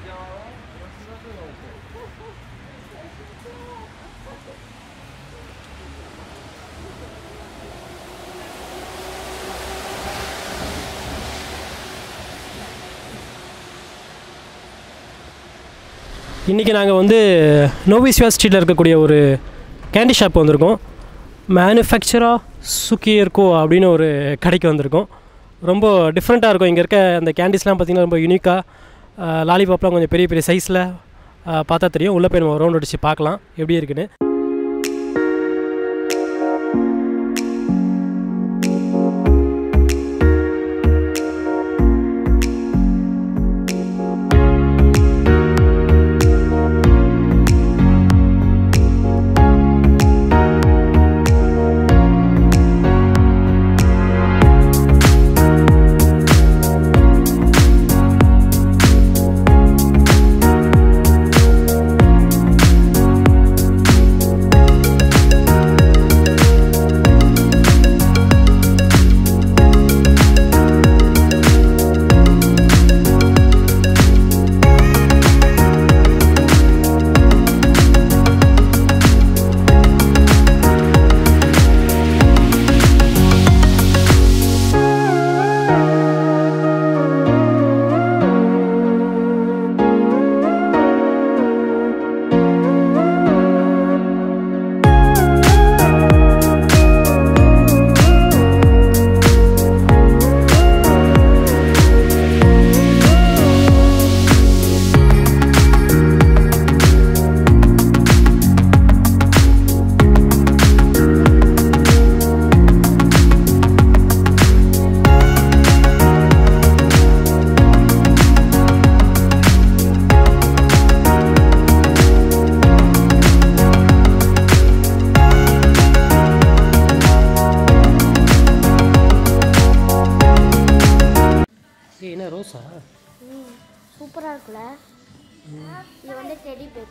இன்றைக்கி நாங்கள் வந்து நோவிஸ்வா ஸ்ட்ரீட்டில் இருக்கக்கூடிய ஒரு கேண்டி ஷாப் வந்திருக்கோம் மேனுஃபேக்சரா சுக்கியர்கோ அப்படின்னு ஒரு கடைக்கு வந்திருக்கோம் ரொம்ப டிஃப்ரெண்ட்டாக இருக்கும் இங்கே இருக்க அந்த கேண்டிஸ்லாம் பார்த்திங்கன்னா ரொம்ப யூனிக்காக லாலிபாப்லாம் கொஞ்சம் பெரிய பெரிய சைஸில் பார்த்தா தெரியும் உள்ளே போய் நம்ம ரவுண்ட் அடித்து பார்க்கலாம் எப்படி இருக்குன்னு என்ன ரோஸா சூப்பராக இருக்குல்ல இது வந்து டெடி பேர்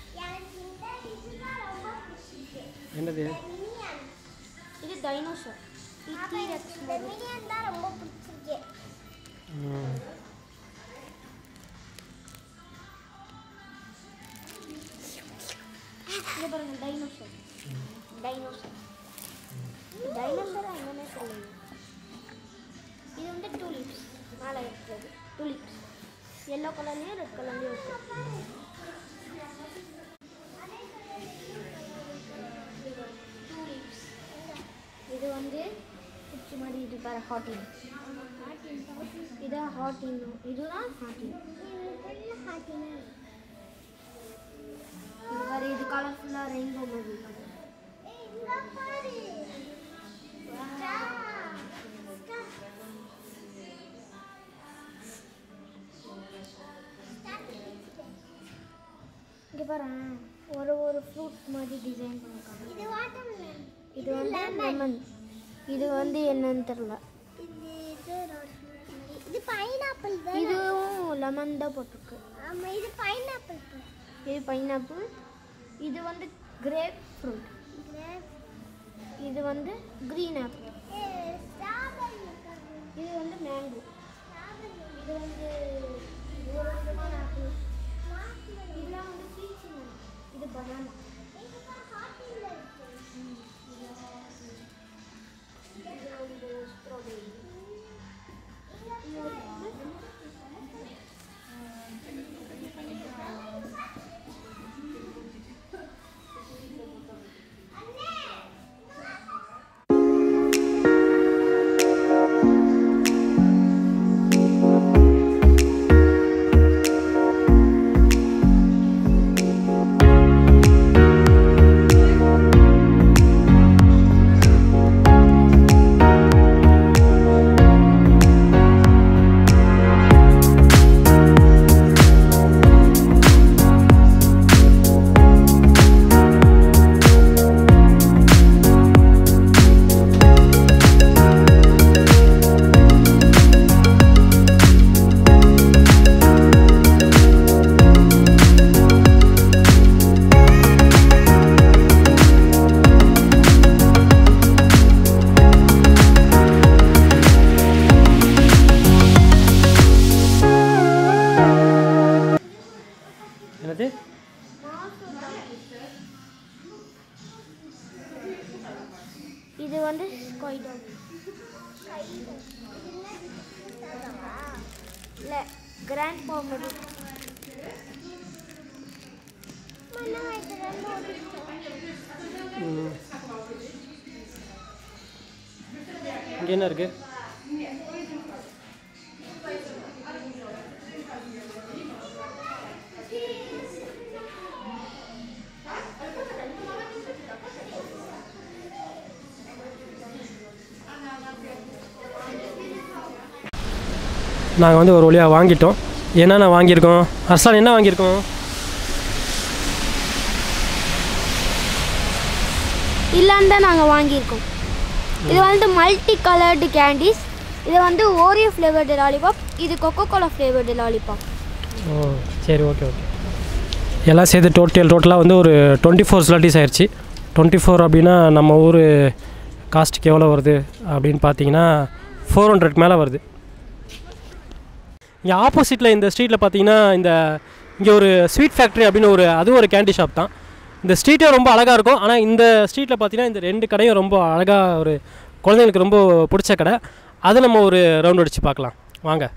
என்னது இது டைனோசர் இது டீரெக்ஸ் தான் ரொம்ப பிடிச்சிருக்கு ம். இது பாருங்க டைனோசர் டைனோசர் டைனோசர் என்னன்னே சொல்லுங்க இது வந்து டூலிப்ஸ் மேலே இருக்கிறது டூலிப்ஸ் எல்லோ கலர்லேயும் ரெட் கலர்லேயும் இருக்கு டூலிப்ஸ் இது வந்து குச்சி மாதிரி இது பாரு ஹாட்டின் இது ஹாட்டின் இதுதான் ஹாட்டின் இது பாரு இது கலர்ஃபுல்லாக ரெயின்போ மாதிரி இருக்கு. இங்க பாரு ஒரு ஒரு ஃப்ரூட் மாதிரி டிசைன் பண்ணிருக்காங்க இது வாட்டர்மெலன் இது வந்து லெமன் இது வந்து என்னன்னு தெரியல இது பைனாப்பிள் தான் இதுவும் லெமன் தான் போட்டிருக்கு ஆமா இது பைனாப்பிள் இது பைனாப்பிள் இது வந்து கிரேப் ஃப்ரூட் இது வந்து க்ரீன் ஆப்பிள் ஸ்ட்ராபெரி இது வந்து மேங்கோ இது வந்து ஒரு விதமான ஆப்பிள் இதெல்லாம் வந்து பீச் இது பனானா இது வந்து ஸ்ட்ராபெரி இது வந்து என்னது இது வந்து ஸ்கை டாக் இல்லை கிராண்ட் பாம்படி இங்கே என்ன இருக்குது நாங்கள் வந்து ஒரு வழியாக வாங்கிட்டோம் என்னென்ன வாங்கியிருக்கோம் அர்சான் என்ன வாங்கியிருக்கோம் இல்லான்னு தான் நாங்கள் வாங்கியிருக்கோம் இது வந்து மல்டி கலர்டு கேண்டீஸ் இது வந்து ஓரியோ ஃப்ளேவர்டு லாலிபாப் இது கொக்கோ கோலா ஃப்ளேவர்டு லாலிபாப் ஓ சரி ஓகே ஓகே எல்லாம் சேர்த்து டோட்டல் டோட்டலாக வந்து ஒரு டுவெண்ட்டி ஃபோர் ஸ்லாட்டிஸ் ஆயிடுச்சு டுவெண்ட்டி ஃபோர் அப்படின்னா நம்ம ஊர் காஸ்ட்டுக்கு எவ்வளோ வருது அப்படின்னு பார்த்தீங்கன்னா ஃபோர் ஹண்ட்ரட் மேலே வருது இங்கே ஆப்போசிட்டில் இந்த ஸ்ட்ரீட்டில் பார்த்தீங்கன்னா இந்த இங்கே ஒரு ஸ்வீட் ஃபேக்ட்ரி அப்படின்னு ஒரு அது ஒரு கேண்டி ஷாப் தான் இந்த ஸ்ட்ரீட்டே ரொம்ப அழகாக இருக்கும் ஆனால் இந்த ஸ்ட்ரீட்டில் பார்த்தீங்கன்னா இந்த ரெண்டு கடையும் ரொம்ப அழகாக ஒரு குழந்தைங்களுக்கு ரொம்ப பிடிச்ச கடை அதை நம்ம ஒரு ரவுண்ட் அடித்து பார்க்கலாம் வாங்க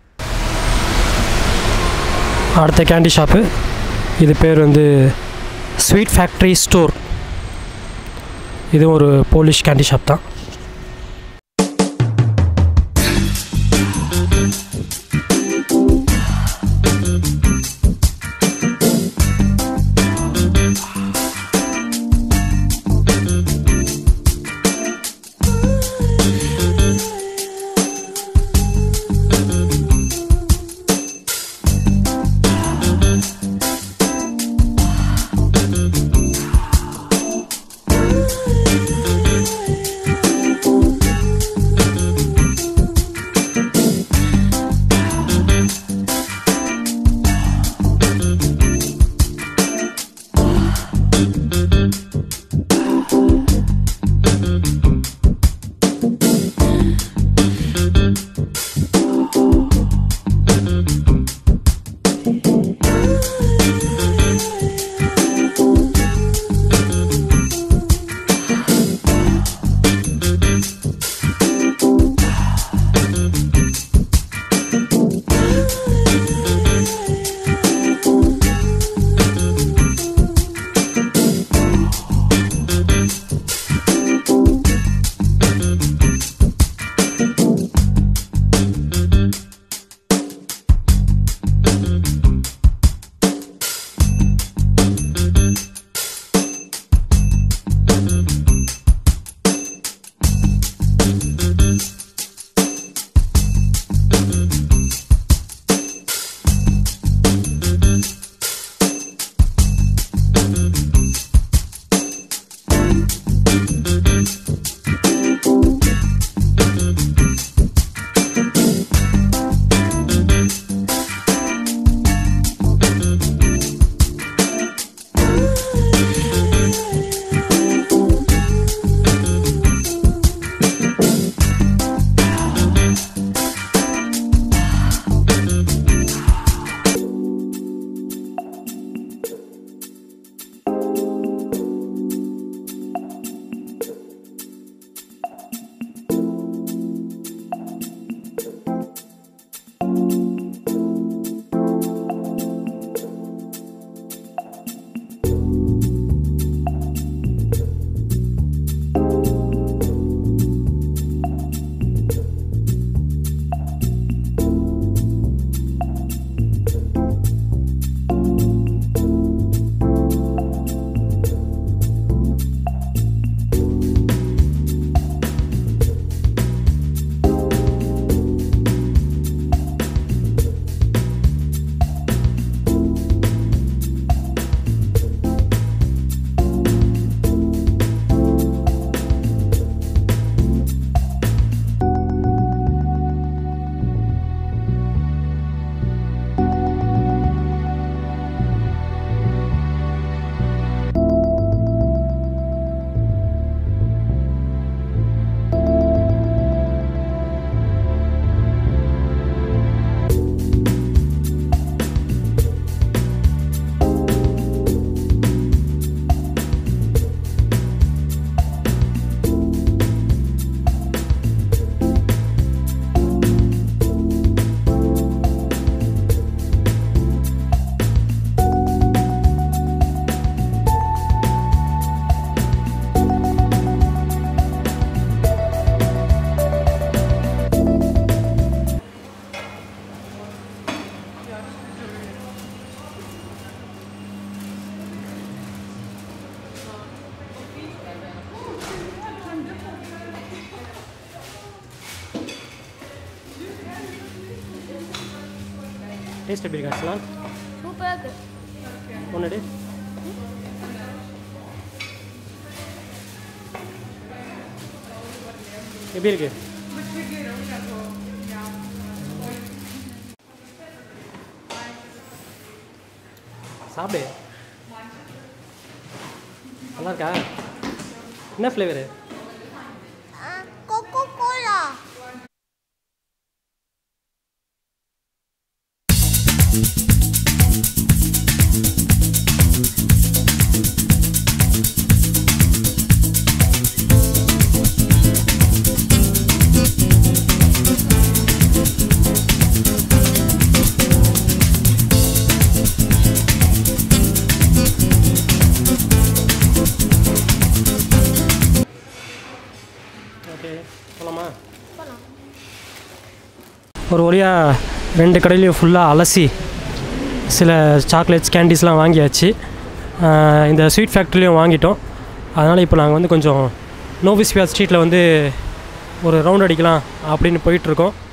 அடுத்த கேண்டி ஷாப்பு இது பேர் வந்து ஸ்வீட் ஃபேக்ட்ரி ஸ்டோர் இது ஒரு போலிஷ் கேண்டி ஷாப் தான் டேஸ்ட் எப்படி இருக்கு ஆக்சுவலாக சூப்பராக இருக்குது ஒன்றுடு எப்படி இருக்கு சாப்பிடு நல்லா இருக்கா என்ன ஃப்ளேவரு கொக்கோ கோலா ஓகே போலாமா போகலாம் ஒரு வழியாக ரெண்டு கடையிலையும் ஃபுல்லாக அலசி சில சாக்லேட்ஸ் கேண்டீஸ்லாம் வாங்கியாச்சு ஆஹ் இந்த ஸ்வீட் ஃபேக்ட்ரிலையும் வாங்கிட்டோம் அதனால் இப்போ நாங்கள் வந்து கொஞ்சம் நோவிஸ்வியா ஸ்ட்ரீட்டில் வந்து ஒரு ரவுண்ட் அடிக்கலாம் அப்படின்னு போயிட்டுருக்கோம்